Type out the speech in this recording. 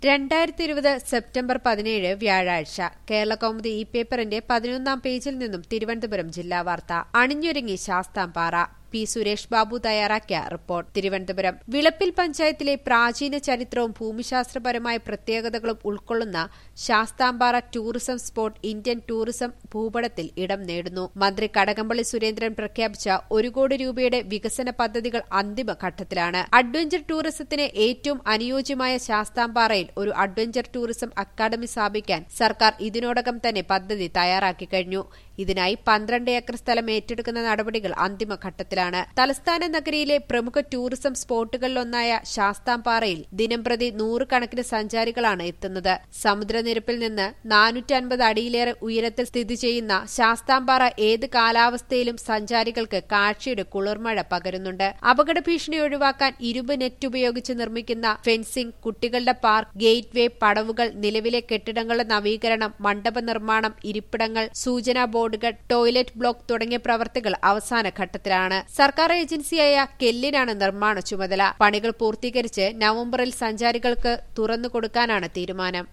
രണ്ടായിരത്തി ഇരുപത് സെപ്റ്റംബർ പതിനേഴ് വ്യാഴാഴ്ച കേരള കൗമുദി ഇ പേപ്പറിന്റെ പതിനൊന്നാം പേജിൽ നിന്നും തിരുവനന്തപുരം ജില്ലാ വാർത്ത അണിഞ്ഞൊരുങ്ങി ശാസ്താംപാറ പി സുരേഷ് ബാബു തയ്യാറാക്കിയ റിപ്പോർട്ട് തിരുവനന്തപുരം വിളപ്പിൽ പഞ്ചായത്തിലെ പ്രാചീന ചരിത്രവും ഭൂമിശാസ്ത്രപരമായ പ്രത്യേകതകളും ഉൾക്കൊള്ളുന്ന Sasthampara tourism spot Indian tourism ഭൂപടത്തിൽ ഇടം നേടുന്നു മന്ത്രി കടകംപള്ളി സുരേന്ദ്രൻ പ്രഖ്യാപിച്ച ഒരു കോടി രൂപയുടെ വികസന പദ്ധതികൾ അന്തിമഘട്ടത്തിലാണ് അഡ്വഞ്ചർ ടൂറിസത്തിന് ഏറ്റവും അനുയോജ്യമായ ശാസ്താംപാറയിൽ ഒരു അഡ്വഞ്ചർ ടൂറിസം അക്കാദമി സ്ഥാപിക്കാൻ സർക്കാർ ഇതിനോടകം തന്നെ പദ്ധതി തയ്യാറാക്കി കഴിഞ്ഞു ഇതിനായി പന്ത്രണ്ട് ഏക്കർ സ്ഥലം ഏറ്റെടുക്കുന്ന നടപടികൾ അന്തിമഘട്ടത്തിലാണ് തലസ്ഥാന നഗരിയിലെ പ്രമുഖ ടൂറിസം സ്പോട്ടുകളിലൊന്നായ ശാസ്താംപാറയിൽ ദിനംപ്രതി നൂറുകണക്കിന് സഞ്ചാരികളാണ് എത്തുന്നത് സമുദ്രനിരപ്പിൽ നിന്ന് നാനൂറ്റൻപത് അടിയിലേറെ ഉയരത്തിൽ സ്ഥിതി ചെയ്യുന്ന ശാസ്താംപാറ ഏത് കാലാവസ്ഥയിലും സഞ്ചാരികൾക്ക് കാഴ്ചയുടെ കുളിർമഴ പകരുന്നുണ്ട് അപകട ഭീഷണി ഒഴിവാക്കാൻ ഇരുമ്പ് നെറ്റ് ഉപയോഗിച്ച് നിർമ്മിക്കുന്ന ഫെൻസിംഗ് കുട്ടികളുടെ പാർക്ക് ഗേറ്റ് വേ പടവുകൾ നിലവിലെ കെട്ടിടങ്ങളുടെ നവീകരണം മണ്ഡപ നിർമ്മാണം ഇരിപ്പിടങ്ങൾ സൂചനാ ബോർഡുകൾ ടോയ്ലറ്റ് ബ്ലോക്ക് തുടങ്ങിയ പ്രവർത്തികൾ അവസാന ഘട്ടത്തിലാണ് സർക്കാർ ഏജൻസിയായ കെല്ലിനാണ് നിർമ്മാണ ചുമതല പണികൾ പൂർത്തീകരിച്ച് നവംബറിൽ സഞ്ചാരികൾക്ക് തുറന്നു കൊടുക്കാനാണ് തീരുമാനം